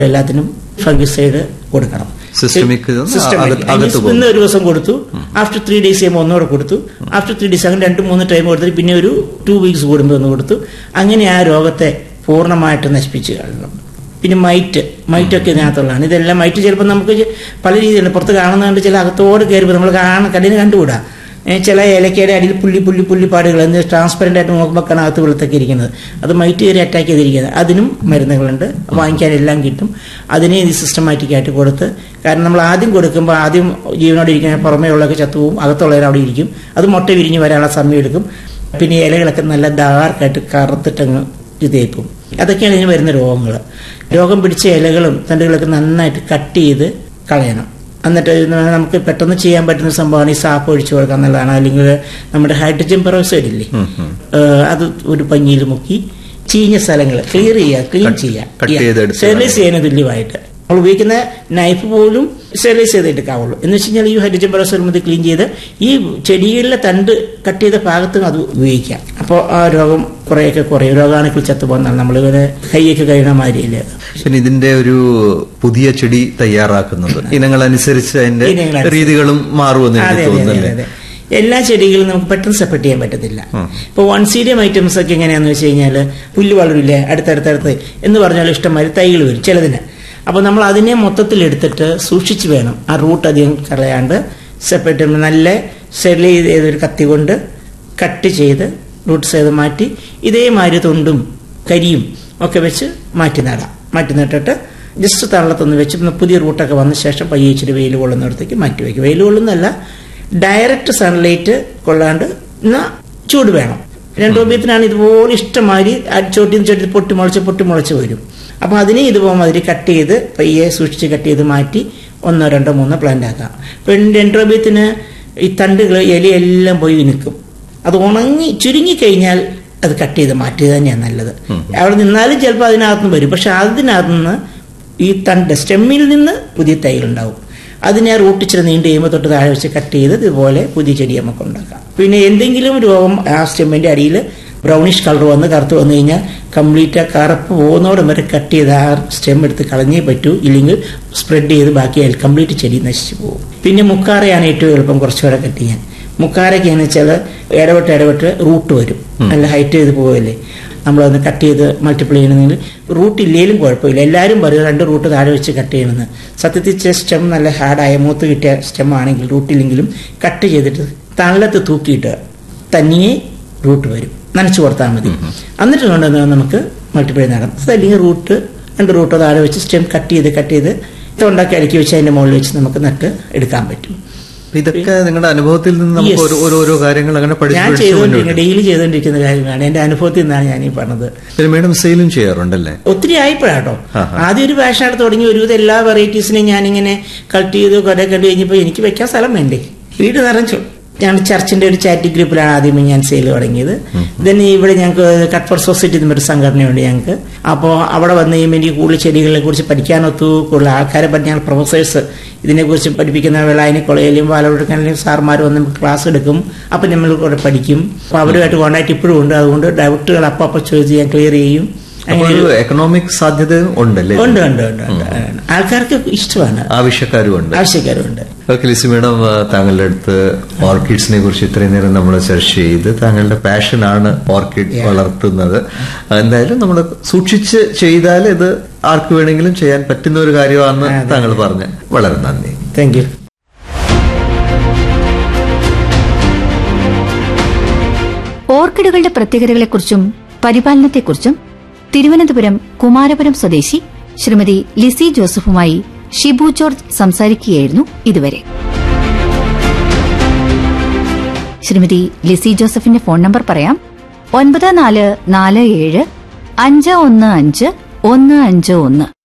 എല്ലാത്തിനും ഫംഗിസൈഡ് കൊടുക്കണം Systemic ഇത് Systemic. അകത്ത് അതിന് അകത്ത് ഇന്ന് ഒരു ദിവസം കൊടുത്തു ആഫ്റ്റർ ത്രീ ഡേയ്സ് ചെയ്യുമ്പോൾ ഒന്നുകൂടെ കൊടുത്തു ആഫ്റ്റർ ത്രീ ഡേയ്സ് അങ്ങനെ രണ്ട് മൂന്ന് ടൈം കൊടുത്തിട്ട് പിന്നെ ഒരു ടു വീക്സ് കൂടുമ്പോൾ ഒന്ന് കൊടുത്തു അങ്ങനെ ആ രോഗത്തെ പൂർണ്ണമായിട്ട് നശിപ്പിച്ച് കളയണം പിന്നെ മൈറ്റ് മൈറ്റൊക്കെ ഇതിനകത്തുള്ളതാണ് ഇതെല്ലാം മൈറ്റ് ചിലപ്പോൾ നമുക്ക് ചെ- പല രീതിയിലുണ്ട് പുറത്ത് കാണുന്നതുകൊണ്ട് ചില അകത്തോട് കയറിപ്പോൾ നമ്മൾ കാണ കണ്ണിന് കണ്ടുകൂടാ ഏ, ചില ഏലക്കയുടെ അടിയിൽ പുള്ളി പുള്ളി പുള്ളി പാടുകൾ എന്ന് ട്രാൻസ്പെറൻ്റ് ആയിട്ട് നോക്കുമ്പോൾ കാണാം അകത്ത് വെളുത്തൊക്കെ ഇരിക്കുന്നത് അത് മൈറ്റ് കയറി അറ്റാക്ക് ചെയ്തിരിക്കുന്നത് അതിനും മരുന്നുകളുണ്ട് വാങ്ങിക്കാൻ എല്ലാം കിട്ടും അതിനെ ഇത് സിസ്റ്റമാറ്റിക് ആയിട്ട് കൊടുത്ത് കാരണം നമ്മൾ ആദ്യം കൊടുക്കുമ്പോൾ ആദ്യം ജീവനോടെ ഇരിക്കുന്ന പുറമേ ഉള്ളതൊക്കെ ചത്തുപോകും അകത്തുള്ളവർ അവിടെ ഇരിക്കും അത് മുട്ട വിരിഞ്ഞ് വരാനുള്ള സമയം എടുക്കും പിന്നെ ഇലകളൊക്കെ നല്ല ഡാർക്കായിട്ട് കറുത്തിട്ടങ്ങ് ഇത് തേക്കും അതൊക്കെയാണ് ഇതിന് വരുന്ന രോഗങ്ങൾ രോഗം പിടിച്ച ഇലകളും തണ്ടുകളൊക്കെ നന്നായിട്ട് കട്ട് ചെയ്ത് കളയണം എന്നിട്ട് ഇത് നമുക്ക് പെട്ടെന്ന് ചെയ്യാൻ പറ്റുന്ന സംഭവമാണ് ഈ സാപ്പ് ഒഴിച്ചു കൊടുക്കുക എന്നുള്ളതാണ് അല്ലെങ്കിൽ നമ്മുടെ ഹൈഡ്രജൻ പെറോക്സൈഡ് ഇല്ലേ ഏഹ് അത് ഒരു പഞ്ഞിയിൽ മുക്കി ചീഞ്ഞ സ്ഥലങ്ങൾ ക്ലിയർ ചെയ്യുക ക്ലീൻ Cut- cut ചെയ്യുക ചെയ്തെടുത്ത് സ്റ്റെറിലൈസ് ചെയ്യുന്ന തുല്യമായിട്ട് നമ്മൾ ഉപയോഗിക്കുന്ന നൈഫ് പോലും സ്റ്റെറിലൈസ് ചെയ്ത് എടുക്കാവുള്ളൂ എന്ന് വെച്ച് കഴിഞ്ഞാൽ ഈ ഹൈഡ്രജൻ പെറോക്സൈഡ് ഇത് ക്ലീൻ ചെയ്ത് ഈ ചെടികളിലെ തണ്ട് കട്ട് ചെയ്ത ഭാഗത്തും അത് ഉപയോഗിക്കാം അപ്പോൾ ആ രോഗം കുറേയൊക്കെ കുറയും രോഗാണുക്കൾ ചത്തുപോകുന്നതാണ് നമ്മളിങ്ങനെ കൈയൊക്കെ കഴിയണ മാതിരിയില്ലേ പിന്നെ ഇതിന്റെ ഒരു പുതിയ ചെടി തയ്യാറാക്കുന്നത് ഇനങ്ങൾ അനുസരിച്ച് അതിന്റെ ഇനങ്ങളനുസരിച്ച്. രീതികളും മാറുമെന്ന് അതെ, എനിക്ക് അതെ, അതെ, തോന്നുന്നല്ലേ അതെ. എല്ലാ ചെടികളും നമുക്ക് പെട്ടെന്ന് സെപ്പറേറ്റ് ചെയ്യാൻ പറ്റത്തില്ല ഇപ്പോൾ വൺ സീരിയം ഐറ്റംസ് ഒക്കെ എങ്ങനെയാന്ന് വെച്ച് കഴിഞ്ഞാൽ പുല്ല് വളരില്ലേ അടുത്തടുത്തടുത്ത് എന്ന് പറഞ്ഞാൽ ഇഷ്ടംമാതിരി തൈകൾ വരും ചിലതിന് അപ്പോൾ നമ്മൾ അതിനെ മൊത്തത്തിൽ എടുത്തിട്ട് സൂക്ഷിച്ച് വേണം ആ റൂട്ട് അധികം കളയാണ്ട് സെപ്പറേറ്റ് നല്ല സ്റ്റെറിലൈസ് ചെയ്തൊരു കത്തി കൊണ്ട് കട്ട് ചെയ്ത് റൂട്ട്സ് ചെയ്ത് മാറ്റി ഇതേമാതിരി തൊണ്ടും കരിയും ഒക്കെ വെച്ച് മാറ്റി നടാം മാറ്റി നട്ടിട്ട് ജസ്റ്റ് തള്ളത്തൊന്ന് വെച്ച് പിന്നെ പുതിയ റൂട്ടൊക്കെ വന്ന ശേഷം പയ്യെ ഇച്ചിരി വെയിൽ കൊള്ളുന്നിടത്തേക്ക് മാറ്റി വയ്ക്കും വെയിൽ കൊള്ളുന്നല്ല ഡയറക്റ്റ് സൺലൈറ്റ് കൊള്ളാണ്ട് എന്നാൽ ചൂട് വേണം രണ്ടോപ്യത്തിനാണ് ഇതുപോലെ ഇഷ്ടമാതിരി ചോട്ടി ചോട്ടി പൊട്ടി മുളച്ച് പൊട്ടി മുളച്ച് വരും അപ്പോൾ അതിനെ ഇതുപോലെ മാതിരി കട്ട് ചെയ്ത് പയ്യെ സൂക്ഷിച്ച് കട്ട് ചെയ്ത് മാറ്റി ഒന്നോ രണ്ടോ മൂന്നോ പ്ലാന്റ് ആക്കാം ഇപ്പം ഡെൻഡ്രോബിയത്തിന് ഈ തണ്ടുകൾ ഇലയെല്ലാം പോയി നിൽക്കും അത് ഉണങ്ങി ചുരുങ്ങിക്കഴിഞ്ഞാൽ അത് കട്ട് ചെയ്ത് മാറ്റുക തന്നെയാണ് നല്ലത് അവിടെ നിന്നാലും ചിലപ്പോൾ അതിനകത്തുനിന്ന് വരും പക്ഷെ അതിനകത്തുനിന്ന് ഈ തണ്ട് സ്റ്റെമ്മിൽ നിന്ന് പുതിയ തൈകളുണ്ടാവും അതിനെ റൂട്ട് ഇച്ചിരി നീണ്ടു കഴിയുമ്പോൾ തൊട്ട് താഴെ വെച്ച് കട്ട് ചെയ്ത് ഇതുപോലെ പുതിയ ചെടി നമുക്ക് ഉണ്ടാക്കാം പിന്നെ എന്തെങ്കിലും രോഗം ആ സ്റ്റെമ്മിന്റെ അടിയിൽ ബ്രൗണിഷ് കളർ വന്ന് കറുത്ത് വന്നു കഴിഞ്ഞാൽ കംപ്ലീറ്റ് ആ കറുപ്പ് പോകുന്നോടം വരെ കട്ട് ചെയ്ത് ആ സ്റ്റെം എടുത്ത് കളഞ്ഞേ പറ്റൂ ഇല്ലെങ്കിൽ സ്പ്രെഡ് ചെയ്ത് ബാക്കി കംപ്ലീറ്റ് ചെടി നശിച്ചു പോകും പിന്നെ മുക്കാറയാണ് ഏറ്റവും എളുപ്പം കുറച്ചുകൂടെ കട്ട് ചെയ്യാൻ മുക്കാരൊക്കെ എന്ന് വെച്ചാൽ ഇടവിട്ട് ഇടവിട്ട് റൂട്ട് വരും നല്ല ഹൈറ്റ് ചെയ്ത് പോവല്ലേ നമ്മളതൊന്ന് കട്ട് ചെയ്ത് മൾട്ടിപ്ലൈ ചെയ്യണമെങ്കിൽ റൂട്ട് ഇല്ലേലും കുഴപ്പമില്ല എല്ലാവരും പറയും രണ്ട് റൂട്ട് താഴെ വെച്ച് കട്ട് ചെയ്യണമെന്ന് സത്യത്തിൽ സ്റ്റെം നല്ല ഹാർഡായ മൂത്ത് കിട്ടിയ സ്റ്റെം ആണെങ്കിൽ റൂട്ടില്ലെങ്കിലും കട്ട് ചെയ്തിട്ട് തള്ളത്ത് തൂക്കിയിട്ട് തനിയെ റൂട്ട് വരും നനച്ചു കൊടുത്താൽ മതി എന്നിട്ട് കൊണ്ടുവന്ന് നമുക്ക് മൾട്ടിപ്ലൈ നടക്കും അതല്ലെങ്കിൽ റൂട്ട് രണ്ട് റൂട്ട് താഴെ വെച്ച് സ്റ്റെം കട്ട് ചെയ്ത് കട്ട് ചെയ്ത് തൊണ്ടാക്കി അടുക്കി വെച്ച് അതിന്റെ മുകളിൽ വെച്ച് നമുക്ക് നട്ട് എടുക്കാൻ പറ്റും അപ്പൊ ഇതൊക്കെ നിങ്ങളുടെ അനുഭവത്തിൽ നിന്ന് നമുക്ക് Yes. ഓരോ- ഓരോരോ കാര്യങ്ങൾ അങ്ങനെ പഠിച്ചു ഞാൻ പഠിച്ചു ചെയ്തുകൊണ്ടിരിക്കുന്ന മുന്നോട്ട് ഡെയിലി ചെയ്തുകൊണ്ടിരിക്കുന്ന കാര്യമാണ് എന്റെ അനുഭവത്തിൽ നിന്നാണ് ഞാൻ ഈ പറഞ്ഞത് പിന്നെ മേഡം സെയിലും ചെയ്യാറുണ്ടല്ലേ ഒത്തിരി ആയിപ്പോഴാട്ടോ ആഹാ. ആദ്യം ഒരു പാഷനായിട്ട് തുടങ്ങി ഒരുവിധം എല്ലാ വെറൈറ്റീസിനെയും ഞാനിങ്ങനെ കളക്ട് ചെയ്ത് കുറെ കണ്ടു കഴിഞ്ഞപ്പോൾ എനിക്ക് വെക്കാൻ സ്ഥലം വേണ്ടേ വീട് നിറഞ്ഞു ഞാൻ ചർച്ചിന്റെ ഒരു ചാറ്റ് ഗ്രൂപ്പിലാണ് ആദ്യമേ ഞാൻ സെയിൽ തുടങ്ങിയത് ദെൻ ഇവിടെ ഞങ്ങൾക്ക് കട്ട് ഫോർ സൊസൈറ്റി എന്നൊരു സംഘടനയുണ്ട് ഞങ്ങൾക്ക് അപ്പോൾ അവിടെ വന്ന് കഴിയുമ്പോൾ എനിക്ക് കൂടുതൽ ചെടികളെ കുറിച്ച് പഠിക്കാനൊത്തു കൂടുതൽ ആൾക്കാരെ പറ്റി ഞങ്ങൾ പ്രൊഫസേഴ്സ് ഇതിനെക്കുറിച്ച് പഠിപ്പിക്കുന്ന വെള്ളായനി കോളേജിലും പാലക്കാടിലും സാർമാർ വന്ന് ക്ലാസ് എടുക്കും അപ്പം നമ്മൾ കൂടെ പഠിക്കും അപ്പോൾ അവരുമായിട്ട് കോൺടാക്ട് ഇപ്പോഴും ഉണ്ട് അതുകൊണ്ട് ഡൗട്ടുകൾ അപ്പം അപ്പം ചോദിച്ച് ഞാൻ ക്ലിയർ ചെയ്യും അപ്പൊ ഒരു എക്കണോമിക് സാധ്യത ഉണ്ടല്ലേ ഉണ്ട് ഉണ്ട് ഉണ്ട് ഉണ്ട് ആൾക്കാർക്ക് ഇഷ്ടമാണ് ആവശ്യക്കാരും ഉണ്ട് ആവശ്യക്കാരുണ്ട് ഓക്കെ ലിസി മേഡം ആ, താങ്കളുടെ അടുത്ത് ഓർക്കിഡ്സിനെ കുറിച്ച് ഇത്രയും നേരം നമ്മൾ ചർച്ച ചെയ്ത് താങ്കളുടെ പാഷനാണ് ഓർക്കിഡ് വളർത്തുന്നത് എന്തായാലും നമ്മൾ സൂക്ഷിച്ച് ചെയ്താൽ ഇത് ആർക്ക് വേണമെങ്കിലും ചെയ്യാൻ പറ്റുന്ന ഒരു കാര്യമാണെന്ന് താങ്കൾ പറഞ്ഞ് വളരെ നന്ദി താങ്ക് യു ഓർക്കിഡുകളുടെ പ്രത്യേകതകളെക്കുറിച്ചും പരിപാലനത്തെക്കുറിച്ചും തിരുവനന്തപുരം കുമാരപുരം സ്വദേശി ശ്രീമതി ലിസി ജോസഫുമായി ഷിബു ജോർജ് സംസാരിക്കുകയായിരുന്നു ഇതുവരെ ശ്രീമതി ലിസി ജോസഫിന്റെ ഫോൺ നമ്പർ പറയാം ഒൻപത് നാല് നാല് ഏഴ് അഞ്ച് ഒന്ന് അഞ്ച് ഒന്ന് അഞ്ച് ഒന്ന്